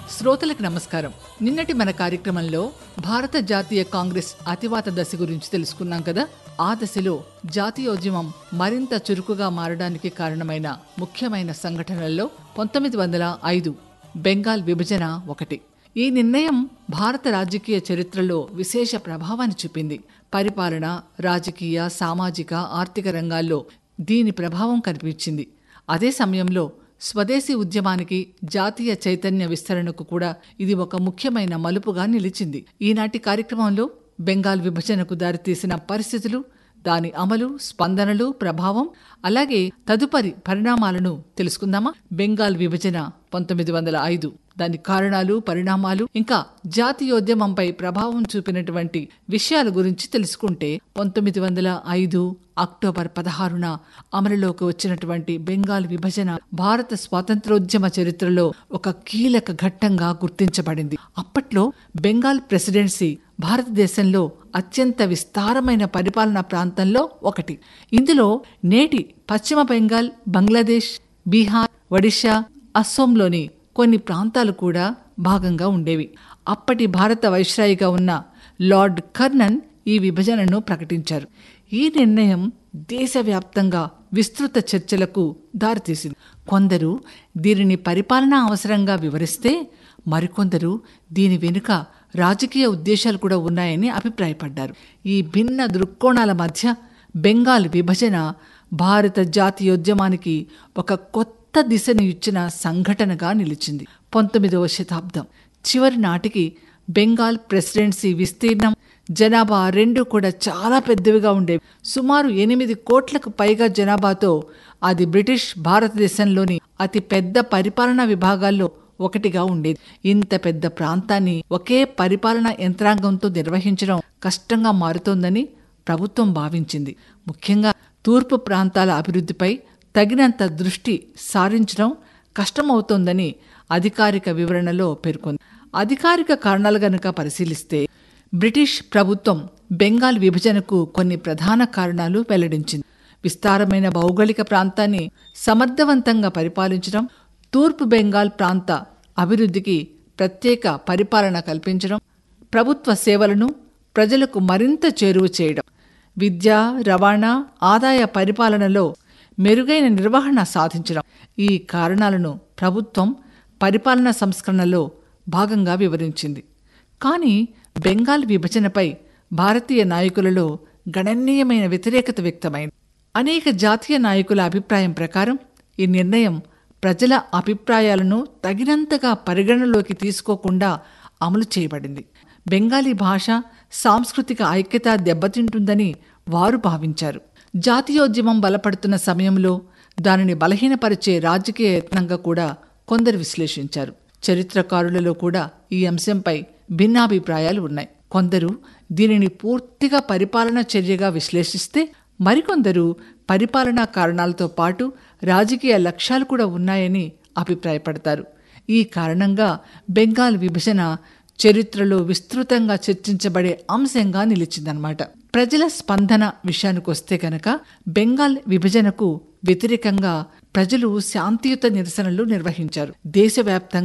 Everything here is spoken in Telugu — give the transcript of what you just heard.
శ్రోతలకు నమస్కారం నిన్నటి మన కార్యక్రమంలో భారత జాతీయ కాంగ్రెస్ అతివాత దశ గురించి తెలుసుకున్నాం కదా ఆ దశలో జాతీయోద్యమం మరింత చురుకుగా మారడానికి కారణమైన ముఖ్యమైన సంఘటనల్లో పంతొమ్మిది వందల ఐదు బెంగాల్ విభజన ఒకటి ఈ నిర్ణయం భారత రాజకీయ చరిత్రలో విశేష ప్రభావాన్ని చూపింది పరిపాలన రాజకీయ సామాజిక ఆర్థిక రంగాల్లో దీని ప్రభావం కనిపించింది అదే సమయంలో స్వదేశీ ఉద్యమానికి జాతీయ చైతన్య విస్తరణకు కూడా ఇది ఒక ముఖ్యమైన మలుపుగా నిలిచింది ఈనాటి కార్యక్రమంలో బెంగాల్ విభజనకు దారితీసిన పరిస్థితులు దాని అమలు స్పందనలు ప్రభావం అలాగే తదుపరి పరిణామాలను తెలుసుకుందామా బెంగాల్ విభజన పంతొమ్మిది వందల ఐదు దాని కారణాలు పరిణామాలు ఇంకా జాతీయోద్యమంపై ప్రభావం చూపినటువంటి విషయాల గురించి తెలుసుకుంటే పంతొమ్మిది వందల ఐదు అక్టోబర్ పదహారున అమలులోకి వచ్చినటువంటి బెంగాల్ విభజన భారత స్వాతంత్రోద్యమ చరిత్రలో ఒక కీలక ఘట్టంగా గుర్తించబడింది అప్పట్లో బెంగాల్ ప్రెసిడెన్సీ భారతదేశంలో అత్యంత విస్తారమైన పరిపాలనా ప్రాంతంలో ఒకటి ఇందులో నేటి పశ్చిమ బెంగాల్ బంగ్లాదేశ్ బీహార్ ఒడిషా అస్సోంలోని కొన్ని ప్రాంతాలు కూడా భాగంగా ఉండేవి అప్పటి భారత వైస్రాయిగా ఉన్న లార్డ్ కర్నన్ ఈ విభజనను ప్రకటించారు ఈ నిర్ణయం దేశవ్యాప్తంగా విస్తృత చర్చలకు దారితీసింది కొందరు దీనిని పరిపాలనా అవసరంగా వివరిస్తే మరికొందరు దీని వెనుక రాజకీయ ఉద్దేశాలు కూడా ఉన్నాయని అభిప్రాయపడ్డారు ఈ భిన్న దృక్కోణాల మధ్య బెంగాల్ విభజన భారత జాతీయోద్యమానికి ఒక కొత్త దిశను ఇచ్చిన సంఘటనగా నిలిచింది పంతొమ్మిదవ శతాబ్దం చివరి నాటికి బెంగాల్ ప్రెసిడెన్సీ విస్తీర్ణం జనాభా రెండు కూడా చాలా పెద్దవిగా ఉండేవి సుమారు ఎనిమిది కోట్లకు పైగా జనాభాతో అది బ్రిటిష్ భారతదేశంలోని అతి పెద్ద పరిపాలనా విభాగాల్లో ఒకటిగా ఉండేది ఇంత పెద్ద ప్రాంతాన్ని ఒకే పరిపాలనా యంత్రాంగంతో నిర్వహించడం కష్టంగా మారుతోందని ప్రభుత్వం భావించింది ముఖ్యంగా తూర్పు ప్రాంతాల అభివృద్ధిపై తగినంత దృష్టి సారించడం కష్టమవుతోందని అధికారిక వివరణలో పేర్కొంది అధికారిక కారణాలు గనుక పరిశీలిస్తే బ్రిటిష్ ప్రభుత్వం బెంగాల్ విభజనకు కొన్ని ప్రధాన కారణాలు వెల్లడించింది విస్తారమైన భౌగోళిక ప్రాంతాన్ని సమర్థవంతంగా పరిపాలించడం తూర్పు బెంగాల్ ప్రాంత అభివృద్ధికి ప్రత్యేక పరిపాలన కల్పించడం ప్రభుత్వ సేవలను ప్రజలకు మరింత చేరువ చేయడం విద్య రవాణా ఆదాయ పరిపాలనలో మెరుగైన నిర్వహణ సాధించడం ఈ కారణాలను ప్రభుత్వం పరిపాలనా సంస్కరణలో భాగంగా వివరించింది కానీ బెంగాల్ విభజనపై భారతీయ నాయకులలో గణనీయమైన వ్యతిరేకత వ్యక్తమైంది అనేక జాతీయ నాయకుల అభిప్రాయం ప్రకారం ఈ నిర్ణయం ప్రజల అభిప్రాయాలను తగినంతగా పరిగణలోకి తీసుకోకుండా అమలు చేయబడింది బెంగాలీ భాష సాంస్కృతిక ఐక్యత దెబ్బతింటుందని వారు భావించారు జాతీయోద్యమం బలపడుతున్న సమయంలో దానిని బలహీనపరిచే రాజకీయ యత్నంగా కూడా కొందరు విశ్లేషించారు చరిత్రకారులలో కూడా ఈ అంశంపై భిన్నాభిప్రాయాలు ఉన్నాయి కొందరు దీనిని పూర్తిగా పరిపాలన చర్యగా విశ్లేషిస్తే మరికొందరు పరిపాలనా కారణాలతో పాటు రాజకీయ లక్ష్యాలు కూడా ఉన్నాయని అభిప్రాయపడతారు ఈ కారణంగా బెంగాల్ విభజన చరిత్రలో విస్తృతంగా చర్చించబడే అంశంగా నిలిచిందనమాట ప్రజల స్పందన విషయానికి వస్తే కనుక బెంగాల్ విభజనకు వ్యతిరేకంగా ప్రజలు శాంతియుత నిరసనలు నిర్వహించారు దేశవ్యాప్తంగా